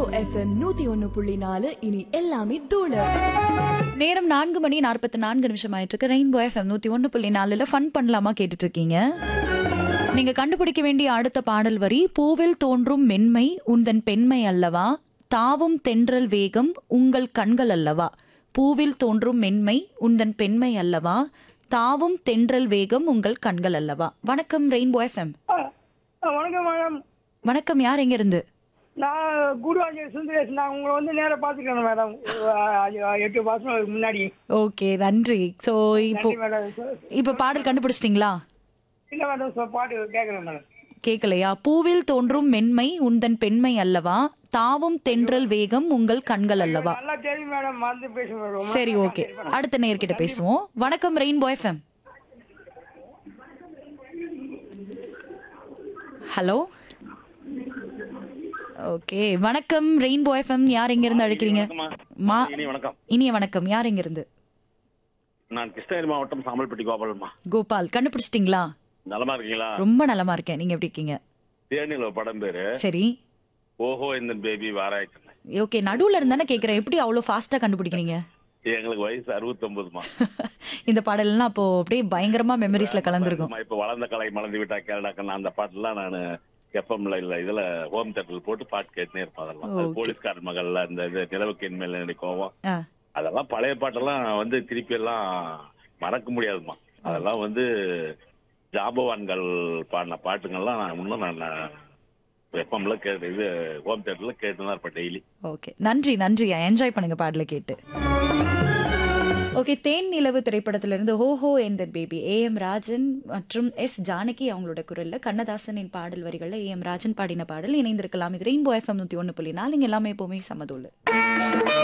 FM நூத்தி ஒன்னு புள்ளி நாலு இனி எல்லாமே தூளு நேரம் நான்கு மணி நாற்பத்தி நான்கு நிமிஷம் ஆயிட்டு இருக்கு ரெயின்போ எஃப்எம் நூத்தி ஒன்று புள்ளி நாலுல ஃபன் பண்ணலாமா கேட்டுட்டு இருக்கீங்க நீங்க கண்டுபிடிக்க வேண்டிய அடுத்த பாடல் வரி பூவில் தோன்றும் மென்மை உந்தன் பெண்மை அல்லவா தாவும் தென்றல் வேகம் உங்கள் கண்கள் அல்லவா பூவில் தோன்றும் மென்மை உந்தன் பெண்மை அல்லவா தாவும் தென்றல் வேகம் உங்கள் கண்கள் அல்லவா வணக்கம் ரெயின்போ எஃப்எம் ஆ, ஆ, வணக்கம் மேடம் வணக்கம் யார் எங்க இருந்து நான் குருவாஞ்சல் சுந்தரேஷ் நான் உங்களை வந்து நேரா பார்த்துக்கிறேன் மேடம் ஆ, எட்டு மாசம் முன்னாடி ஓகே நன்றி ஸோ இப்போ நன்றி மேடம் இப்போ பாடல் கண்டுபிடிச்சிட்டிங்களா இல்லை மேடம் சொ- பாட்டு கேட்குறேன் மேடம் கேட்கலையா பூவில் தோன்றும் மென்மை உந்தன் பெண்மை அல்லவா தாவும் தென்றல் வேகம் உங்கள் கண்கள் அல்லவா நல்லா தெரியும் மேடம் மறந்து பேசுங்க மேடம் சரி ஓகே அடுத்த நேர்கிட்ட பேசுவோம் வணக்கம் ரெயின்போ எஃப்எம் ஹலோ ஓகே வணக்கம் ரெயின்போ எஃப்எம் யார் எங்க இருந்து அழைக்கிறீங்க வணக்கம்மா. மா இனி வணக்கம் இனிய வணக்கம் யார் எங்க இருந்து நான் கிருஷ்ணகிரி மாவட்டம் சாம்பல்பட்டி கோபாலம்மா கோபால் கண்டுபிடிச்சிட்டிங்களா நலமா இருக்கீங்களா ரொம்ப நலமா இருக்கேன் நீங்க எப்படி இருக்கீங்க தேனில ஒரு படம் பேரு சரி ஓஹோ இந்த பேபி வாராய்க்கு ஓகே நடுவுல இருந்தானே கேக்குறேன் எப்படி அவ்வளவு ஃபாஸ்டா கண்டுபிடிக்கிறீங்க எங்களுக்கு வயசு அறுபத்தொன்பதுமா இந்த பாடல்லாம் அப்போ அப்படியே பயங்கரமா மெமரிஸ்ல கலந்துருக்கும் இப்ப வளர்ந்த கலை மலர்ந்து விட்டா கேரளாக்கன் அந்த பாட்டுலாம் நான் எஃப்எம்ல இல்ல இதுல ஹோம் தேட்டர்ல போட்டு பாட்டு கேட்டுனே இருப்பேன் அதெல்லாம் அது Okay. போலீஸ்காரன் மகள்ல அந்த இது நிலவுக்கு என் மேல எனக்கு கோவம் ஆ, அதெல்லாம் பழைய பாட்டெல்லாம் வந்து திருப்பி எல்லாம் மறக்க முடியாதுமா அதெல்லாம் வந்து ஜாபவான்கள் பாடின பாட்டுங்கள்லாம் நான் இன்னும் நான் எஃப்எம்ல கேட்டு இது ஹோம் தேட்டர்ல கேட்டு தான் இருப்பேன் டெய்லி ஓகே நன்றி நன்றி என்ஜாய் பண்ணுங்க பாடலை கேட்டு ஓகே தேன் நிலவு திரைப்படத்திலிருந்து ஹோஹோ என் பேபி ஏ எம் ராஜன் மற்றும் எஸ் ஜானகி அவங்களோட குரல்ல கண்ணதாசனின் பாடல் வரிகள்ல ஏ எம் ராஜன் பாடின பாடல் இணைந்திருக்கலாம் இது ரெயின்போ எஃப்எம் நூத்தி ஒன்று புள்ளி நாலு இங்க எல்லாமே எப்பவுமே சமதூள்